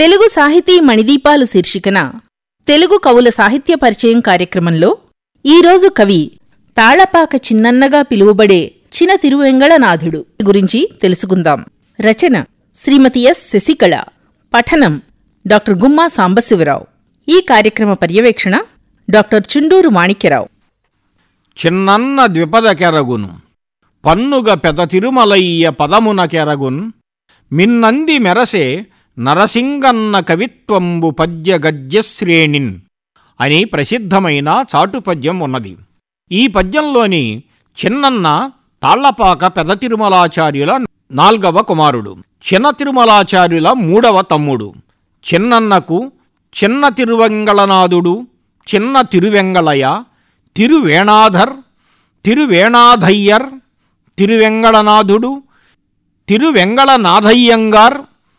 తెలుగు సాహితీ మణిదీపాలు శీర్షికన తెలుగు కవుల సాహిత్య పరిచయం కార్యక్రమంలో ఈరోజు కవి తాళపాక చిన్నన్నగా పిలువబడే చిన తిరువెంగళనాథుడు గురించి తెలుసుకుందాం రచన శ్రీమతి ఎస్ శశికళ పఠనం డాక్టర్ గుమ్మా సాంబశివరావు ఈ కార్యక్రమ పర్యవేక్షణ డాక్టర్ చుండూరు మాణిక్యరావు చిన్నన్న ద్విపద కెరగును పన్నుగ పెద తిరుమలయ్య పదమున కెరగున్ మిన్నంది మెరసే నరసింగన్న కవిత్వంబు పద్య గద్యశ్రేణిన్ అని ప్రసిద్ధమైన చాటుపద్యం ఉన్నది ఈ పద్యంలోని చిన్నన్న తాళ్లపాక పెద తిరుమలాచార్యుల నాల్గవ కుమారుడు చిన్న తిరుమలాచార్యుల మూడవ తమ్ముడు చిన్నన్నకు చిన్న తిరువెంగళనాథుడు చిన్న తిరువెంగళయ తిరువేణాధర్ తిరువేణాధయ్యర్ తిరువెంగళనాథుడు తిరువెంగళనాథయ్యంగార్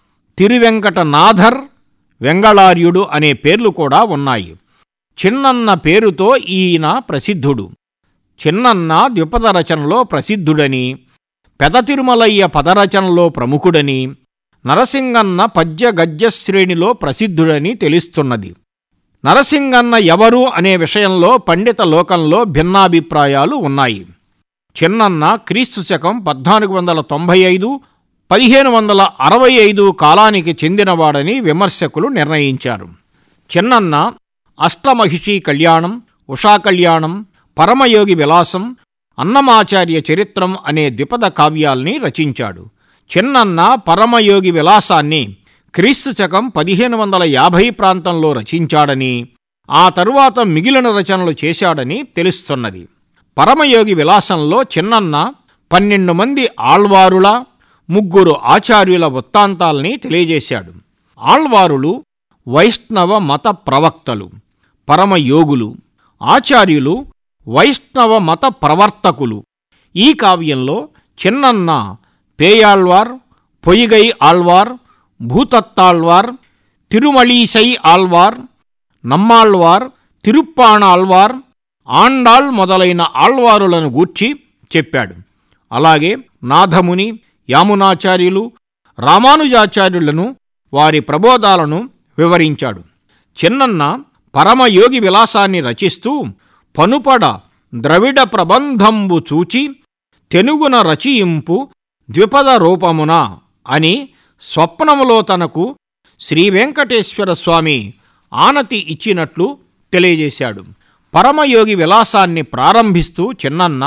తిరువెంకటనాథర్ వెంగళార్యుడు అనే పేర్లు కూడా ఉన్నాయి చిన్నన్న పేరుతో ఈయన ప్రసిద్ధుడు చిన్నన్న ద్విపద రచనలో ప్రసిద్ధుడని పెద తిరుమలయ్య పదరచనలో ప్రముఖుడని నరసింగన్న పద్య గద్య శ్రేణిలో ప్రసిద్ధుడని తెలుస్తున్నది నరసింగన్న ఎవరు అనే విషయంలో పండిత లోకంలో భిన్నాభిప్రాయాలు ఉన్నాయి చిన్నన్న క్రీస్తు శకం పద్నాలుగు వందల తొంభై ఐదు పదిహేను వందల అరవై ఐదు కాలానికి చెందినవాడని విమర్శకులు నిర్ణయించారు చిన్నన్న అష్టమహిషి కళ్యాణం ఉషా కళ్యాణం పరమయోగి విలాసం అన్నమాచార్య చరిత్రం అనే ద్విపద కావ్యాల్ని రచించాడు చిన్నన్న పరమయోగి విలాసాన్ని క్రీస్తు శకం పదిహేను వందల యాభై ప్రాంతంలో రచించాడని ఆ తరువాత మిగిలిన రచనలు చేశాడని తెలుస్తున్నది పరమయోగి విలాసంలో చిన్నన్న పన్నెండు మంది ఆళ్వారుల ముగ్గురు ఆచార్యుల వృత్తాంతాల్ని తెలియజేశాడు ఆళ్వారులు వైష్ణవ మత ప్రవక్తలు పరమయోగులు ఆచార్యులు వైష్ణవ మత ప్రవర్తకులు ఈ కావ్యంలో చిన్నన్న పేయాళ్వార్ పొయిగై ఆళ్వార్ భూతత్తాళ్వార్ తిరుమళీసై ఆళ్వార్ నమ్మాళ్వార్ తిరుప్పాణాళ్వార్ ఆండాళ్ మొదలైన ఆళ్వారులను గూర్చి చెప్పాడు అలాగే నాథముని యామునాచార్యులు రామానుజాచార్యులను వారి ప్రబోధాలను వివరించాడు చిన్నన్న పరమయోగి విలాసాన్ని రచిస్తూ పనుపడ ద్రవిడ ప్రబంధంబు చూచి తెనుగున రచయింపు ద్విపద రూపమున అని స్వప్నములో తనకు శ్రీవెంకటేశ్వర స్వామి ఆనతి ఇచ్చినట్లు తెలియజేశాడు పరమయోగి విలాసాన్ని ప్రారంభిస్తూ చిన్నన్న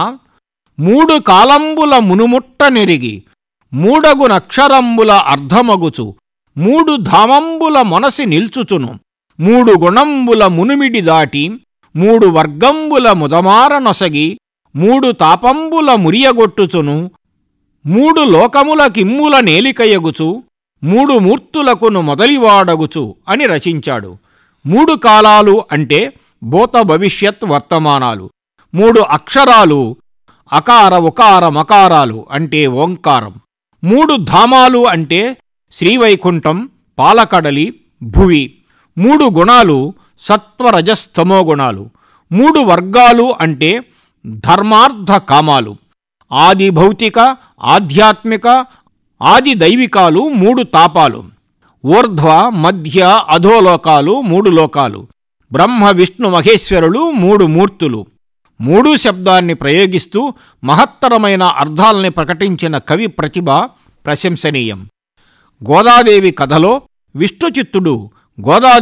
మూడు కాలంబుల మునుముట్ట నెరిగి మూడగు నక్షరంబుల అర్ధమగుచు మూడు ధామంబుల మనసి నిల్చుచును మూడు గుణంబుల మునుమిడి దాటి మూడు వర్గంబుల ముదమార నొసగి మూడు తాపంబుల మురియగొట్టుచును మూడు లోకముల కిమ్ముల నేలికయగుచు మూడు మూర్తులకును మొదలివాడగుచు అని రచించాడు మూడు కాలాలు అంటే భూత భవిష్యత్ వర్తమానాలు మూడు అక్షరాలు అకార ఉకార మకారాలు అంటే ఓంకారం మూడు ధామాలు అంటే శ్రీవైకుంఠం పాలకడలి భువి మూడు గుణాలు సత్వరజస్తమో గుణాలు మూడు వర్గాలు అంటే ధర్మార్థ కామాలు ఆది భౌతిక ఆధ్యాత్మిక ఆది దైవికాలు మూడు తాపాలు ఊర్ధ్వ మధ్య అధోలోకాలు మూడు లోకాలు బ్రహ్మ విష్ణు మహేశ్వరులు మూడు మూర్తులు మూడు శబ్దాన్ని ప్రయోగిస్తూ మహత్తరమైన అర్థాల్ని ప్రకటించిన కవి ప్రతిభ ప్రశంసనీయం గోదాదేవి కథలో విష్ణుచిత్తుడు గోదాదేవి